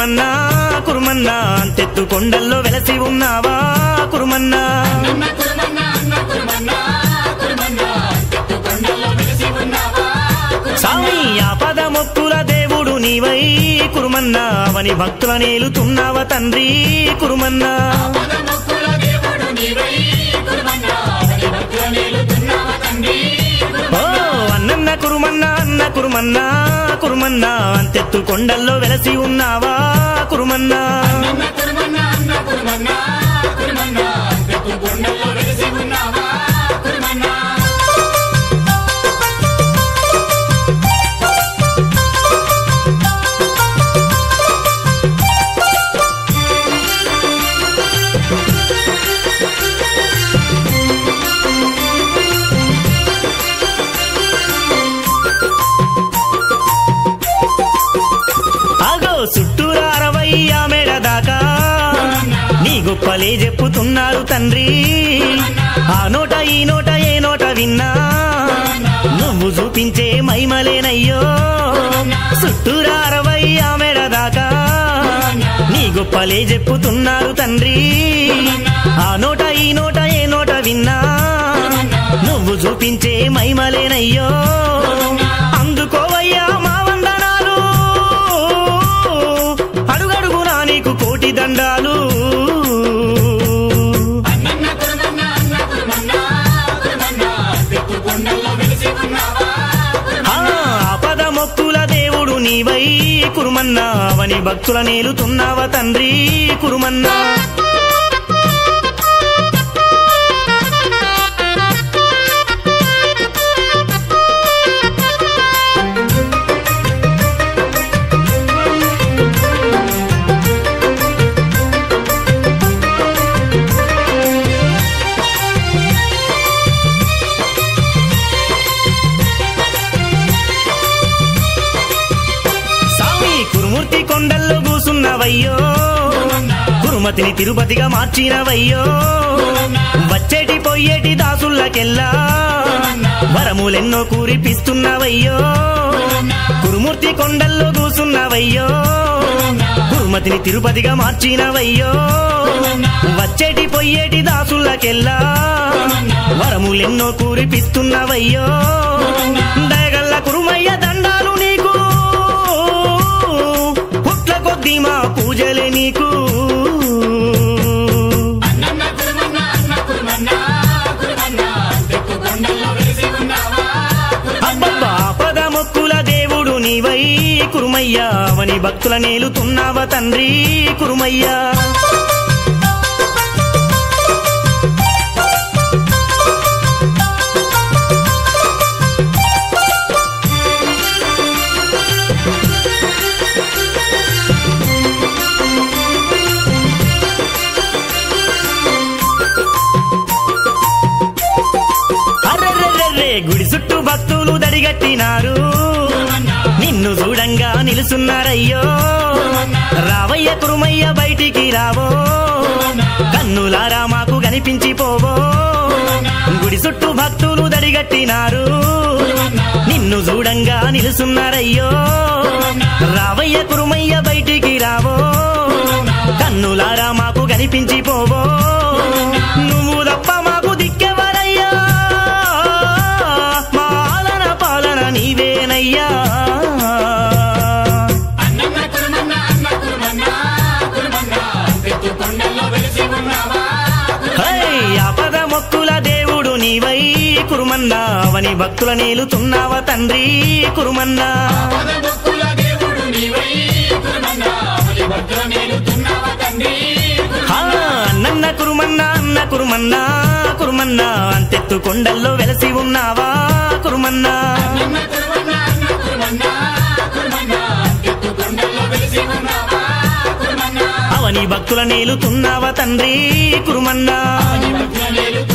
కురుమన్నా కురుమన్నా అంతెత్తు కొండల్లో వెలసి ఉన్నావా కురుమన్నా అన్న కురుమన్న అన్న కురుమన్న కురుమన్న చెట్టు కొండల్లో వెలిసి ఉన్నావా స్వామి ఆపద మొక్కుల దేవుడు నీవై కురుమన్నా అవని భక్తుల నేలుతున్నావ తండ్రి కురుమన్నా పద మొక్కుల దేవుడు నీవై కురుమన్న అవని భక్తుల నేలుతున్నావా తండ్రి ఓ అన్నన్న కురుమన్నా అన్న కురుమన్నా కురుమన్నా అంతెత్తు కొండల్లో వెలసి ఉన్నావా కురుమన్నా అన్న కురుమన్న అన్న కురుమన్న కురుమన్న చెట్టు కొండల్లో వెలిసి ఉన్నావా కురుమన్న ఆగో చుట్టూరా అరవై మేడ దాకా నీ గొప్పలే చెప్పుతున్నారు తండ్రి ఆ నోట ఈ నోట ఏ నోట విన్నా నువ్వు చూపించే మైమలేనయ్యో చుట్టూరా అరవై మేడ దాకా నీ గొప్పలే చెప్పుతున్నారు తండ్రి ఆ నోట ఈ నోట ఏ నోట విన్నా నువ్వు చూపించే మైమలేనయ్యో అందుకోవయ్యా మా వందనాలు అడుగడుగునా నీకు కోటి దండాలు అన్న కురుమన్న అన్న కురుమన్న కురుమన్న చెట్టు కొండల్లో వెలిసి ఉన్నావా ఆ ఆపద మొక్కుల దేవుడు నీవై కురుమన్నా అవని భక్తుల నేలుతున్నావ తండ్రి కురుమన్నా స్వామి కురుమూర్తి కొండల్లో కూసున్నవయ్యో కురుమతిని తిరుపతిగా మార్చినవయ్యో వచ్చేటి పోయేటి దాసుల్లకెల్లా వరములెన్నో కురిపిస్తున్నవయ్యో కురుమూర్తి కొండల్లో కూసున్నవయ్యో కురుమతిని తిరుపతిగా మార్చినవయ్యో వచ్చేటి పొయ్యేటి దాసుల్లకెల్లా వరములెన్నో కురిపిస్తున్నవయ్యో దయగల్ల కురుమయ్య దండాలు నీకు పుట్ల కొద్ది మా పూజలే నీకు అన్న కురుమన్న అన్న కురుమన్న కురుమన్న చెట్టు కొండల్లో వెలిసి ఉన్నావా అబ్బబ్బా పద మొక్కుల దేవుడు నీవై కురుమయ్యా అవని భక్తుల నేలుతున్నావ తండ్రి కురుమయ్యా అర్రెర్రెర్రె గుడి చుట్టూ భక్తులు దడిగట్టినారు నిన్ను చూడంగా నిలుసున్నారయ్యో రావయ్య కురుమయ్య బయటికి రావో కన్నులారా మాకు కనిపించిపోవో గుడి చుట్టూ భక్తులు దడిగట్టినారు నిన్ను చూడంగా నిలుసున్నారయ్యో రావయ్య కురుమయ్య బయటికి రావో కన్నులారా మాకు కనిపించిపోవో నువ్వు తప్ప మాకు దిక్కెవరయ్యా మాలన పాలన నీవేనయ్యా అన్న కురుమన్న అన్న కురుమన్న కురుమన్న చెట్టు కొండల్లో వెలిసి ఉన్నావా హై ఆపద మొక్కుల దేవుడు నీవై కురుమన్నా అవని భక్తుల నేలుతున్నావ తండ్రి కురుమన్నా పద భక్తుల దేవుడు నీవై కురుమన్న అవని భక్తుల నేలుతున్నావా తండ్రి హా, అన్నన్న కురుమన్నా అన్న కురుమన్నా కురుమన్నా అంతెత్తు కొండల్లో వెలసి ఉన్నావా కురుమన్నా అన్న కురుమన్న అన్న కురుమన్న కురుమన్న చెట్టు కొండల్లో వెలిసి ఉన్నావా కురుమన్న అవని భక్తుల నేలుతున్నావ తండ్రి కురుమన్నా అవని భక్తుల నేలుతున్నావా